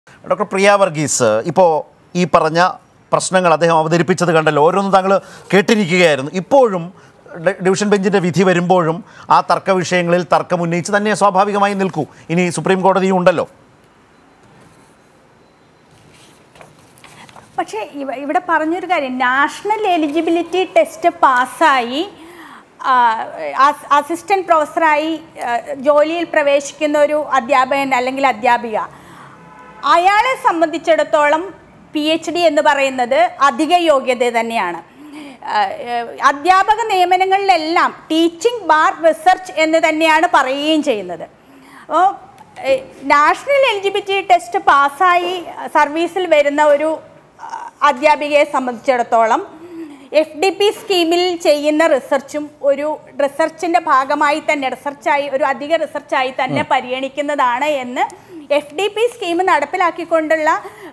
doctor പ്രിയ വർഗീസ് ഇപ്പോൾ ഈ പറഞ്ഞ പ്രശ്നങ്ങൾ അദ്ദേഹം അവതരിപ്പിച്ചത് കണ്ടല്ലോ ഓരോന്നും താങ്കൾ കേട്ടിരിക്കുകയായിരുന്നു ഇപ്പോഴും ഡ- ഡിവിഷൻ ബെഞ്ചിൻ്റെ വിധി വരുമ്പോഴും ആ തർക്ക വിഷയങ്ങളിൽ തർക്കം ഉന്നയിച്ച് തന്നെ സ്വാഭാവികമായി നിൽക്കൂ ഇനി സുപ്രീം കോടതിയും ഉണ്ടല്ലോ പക്ഷേ ഇവ- ഇവിടെ പറഞ്ഞൊരു കാര്യം നാഷണൽ എലിജിബിലിറ്റി ടെസ്റ്റ് പാസ്സായി അസിസ്റ്റന്റ് പ്രൊഫസറായി ആ, ജോലിയിൽ പ്രവേശിക്കുന്ന ഒരു അധ്യാപകൻ അല്ലെങ്കിൽ അധ്യാപിക അയാളെ സംബന്ധിച്ചിടത്തോളം പി എച്ച് ഡി എന്ന് പറയുന്നത് അധിക യോഗ്യത തന്നെയാണ് ആ, ഏഹ്, അധ്യാപക നിയമനങ്ങളിലെല്ലാം ടീച്ചിങ് ബാർ റിസർച്ച് എന്ന് തന്നെയാണ് പറയുകയും ചെയ്യുന്നത് അപ്പോൾ നാഷണൽ എലിജിബിലിറ്റി ടെസ്റ്റ് പാസ്സായി സർവീസിൽ വരുന്ന ഒരു ആ, അധ്യാപികയെ സംബന്ധിച്ചിടത്തോളം എഫ് ഡി പി സ്കീമിൽ ചെയ്യുന്ന റിസർച്ചും ഒരു റിസർച്ചിൻ്റെ ഭാഗമായി തന്നെ റിസർച്ചായി ഒരു അധിക റിസർച്ചായി തന്നെ പരിഗണിക്കുന്നതാണ് എന്ന് എഫ് ഡി പി സ്കീം നടപ്പിലാക്കിക്കൊണ്ടുള്ള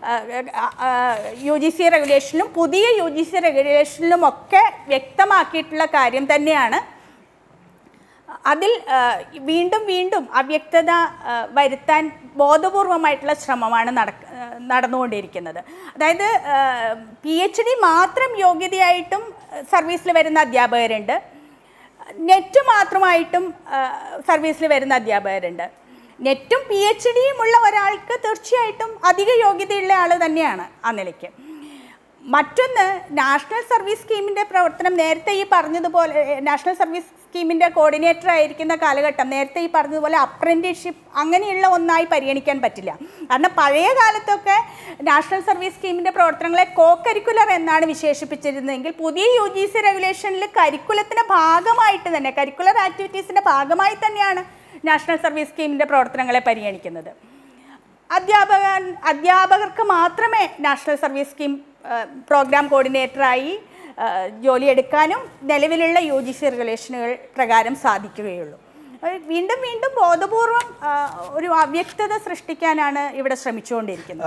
യു ജി സി റെഗുലേഷനിലും പുതിയ യു ജി സി റെഗുലേഷനിലും ഒക്കെ വ്യക്തമാക്കിയിട്ടുള്ള കാര്യം തന്നെയാണ് അതിൽ ആ, വീണ്ടും വീണ്ടും അവ്യക്തത ആ, വരുത്താൻ ബോധപൂർവമായിട്ടുള്ള ശ്രമമാണ് നടക്ക ആ, നടന്നുകൊണ്ടിരിക്കുന്നത് അതായത് പി എച്ച് ഡി മാത്രം യോഗ്യതയായിട്ടും സർവീസിൽ വരുന്ന അധ്യാപകരുണ്ട് നെറ്റ് മാത്രമായിട്ടും സർവീസിൽ വരുന്ന അധ്യാപകരുണ്ട് നെറ്റും പി എച്ച് ഡിയും ഉള്ള ഒരാൾക്ക് തീർച്ചയായിട്ടും അധിക യോഗ്യതയുള്ള ആൾ തന്നെയാണ് ആ നിലയ്ക്ക് മറ്റൊന്ന് നാഷണൽ സർവീസ് സ്കീമിൻ്റെ പ്രവർത്തനം നേരത്തെ ഈ പറഞ്ഞതുപോലെ ഏഹ്, നാഷണൽ സർവീസ് സ്കീമിൻ്റെ കോർഡിനേറ്റർ ആയിരിക്കുന്ന കാലഘട്ടം നേരത്തെ ഈ പറഞ്ഞതുപോലെ അപ്രൻറ്റീഷിപ്പ് അങ്ങനെയുള്ള ഒന്നായി പരിഗണിക്കാൻ പറ്റില്ല കാരണം പഴയ കാലത്തൊക്കെ നാഷണൽ സർവീസ് സ്കീമിൻ്റെ പ്രവർത്തനങ്ങളെ കോ കരിക്കുലർ എന്നാണ് വിശേഷിപ്പിച്ചിരുന്നതെങ്കിൽ പുതിയ യു ജി സി റെഗുലേഷനിൽ കരിക്കുലത്തിൻ്റെ ഭാഗമായിട്ട് തന്നെ കരിക്കുലർ ആക്ടിവിറ്റീസിൻ്റെ ഭാഗമായി തന്നെയാണ് നാഷണൽ സർവീസ് സ്കീമിൻ്റെ പ്രവർത്തനങ്ങളെ പരിഗണിക്കുന്നത് അധ്യാപകൻ അധ്യാപകർക്ക് മാത്രമേ നാഷണൽ സർവീസ് സ്കീം ആ, പ്രോഗ്രാം കോർഡിനേറ്ററായി ആ, ജോലിയെടുക്കാനും നിലവിലുള്ള യു ജി സി റെഗുലേഷനുകൾ പ്രകാരം സാധിക്കുകയുള്ളൂ അത് വീണ്ടും വീണ്ടും ബോധപൂർവം ആ, ഒരു അവ്യക്തത സൃഷ്ടിക്കാനാണ് ഇവിടെ ശ്രമിച്ചുകൊണ്ടിരിക്കുന്നത്